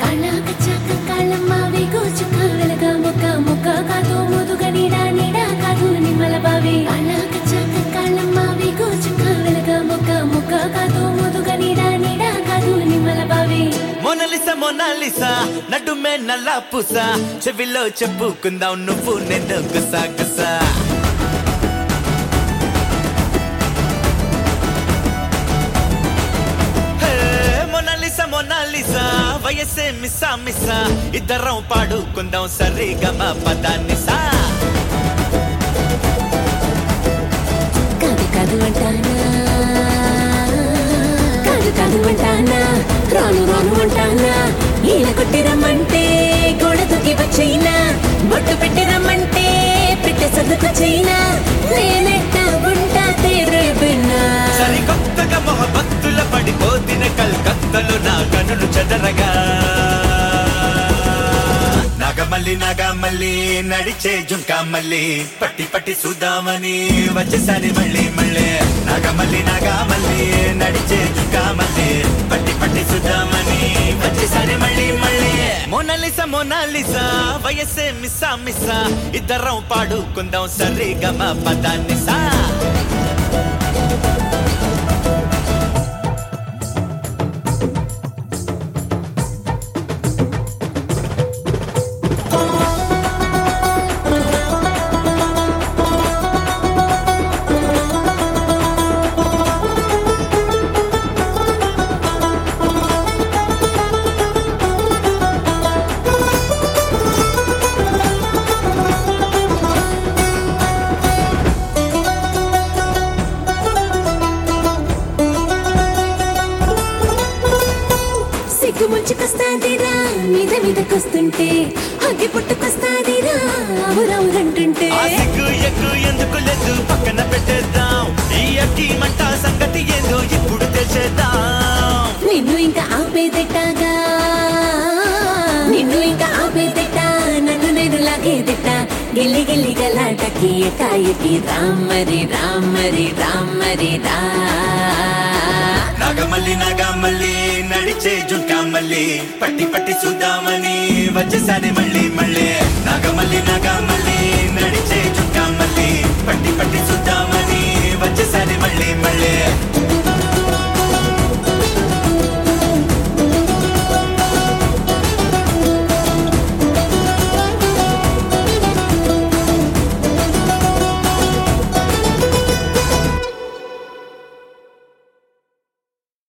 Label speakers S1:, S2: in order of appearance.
S1: అలాగ చాక కాళ్ళమ్మ వేగు చుక్క వెలగ మొక్క మొక్క కాదు ముదుగ నీడ నీడ కాదు నిమ్మల బావి అలాగ చాక కాళ్ళమ్మ వేగు చుక్క వెలగ మొక్క మొక్క కాదు ముదుగ నీడ నీడ కాదు నిమ్మల బావి
S2: మొనలిస మొనాలిస నడుమే నల్ల పూస చెవిలో చెప్పుకుందాం నువ్వు నేను గుసా గుసా హే, మొనాలిస మొనాలిస వయసే మిస్సా మిస్సా ఇద్దరం పాడుకుందాం సరిగమ పదాన్నిసా
S1: కాదు కాదు అంటానా కాదు కాదు అంటానా రాను రాను అంటానా ఈల కొట్టి రమ్మంటే గోడ దూకి వచ్చైనా బొట్టు పెట్టి రమ్మంటే పెట్టె సర్దుకొచ్చైనా నేనెట్ట ఉంటా తేరేపిన్నా
S2: సరికొత్తగా మొహబత్తుల పడిపోతిన కల్కత్తలు నా కనులు చెదరగా నాగమల్లి నాగమల్లి నడిచే జుంకా మల్లి పట్టి పట్టి చూద్దామని వచ్చేసారి మళ్ళీ మళ్ళీ నాగమల్లి నాగమల్లి నడిచే జుంకా మల్లి పట్టి పట్టి చూద్దామని వచ్చేసారి మళ్ళీ మళ్ళీ మోనాలిసా మోనాలిసా వయసే మిస్సా మిస్సా ఇద్దరం పాడుకుందాం సరిగమ పదాన్నిసా
S1: సిగ్గు ముంచుకొస్తాదిరా మీద మీదకొస్తుంటే అగ్గి పుట్టుకొస్తాదిరా అవురవురంటుంటే
S2: ఆ సిగ్గు ఎగ్గు ఎందుకు లేదు పక్కన పెట్టేద్దాం ఈ అగ్గి మంట సంగతి ఏందో ఇప్పుడు తెలిసేద్దాం
S1: నిన్ను ఇంకా ఆపేదెట్టాగా నిన్ను ఇంకా ఆపేదెట్ట నన్ను నేను లాగేదెట్ట గిల్లి గిల్లి గలాటకి ఎకాయకి రామ్మరి రామ్మరి రామ్మరి రా
S2: నాగమల్లి నాగమల్లి నడిచే జుంకా మల్లి పట్టి పట్టి చూద్దామని వచ్చేసారి మళ్ళీ మళ్ళీ నాగమల్లి నాగమల్లి నడిచే జుంకా మల్లి పట్టి పట్టి చూద్దామని వచ్చేసారి మళ్ళీ మళ్ళీ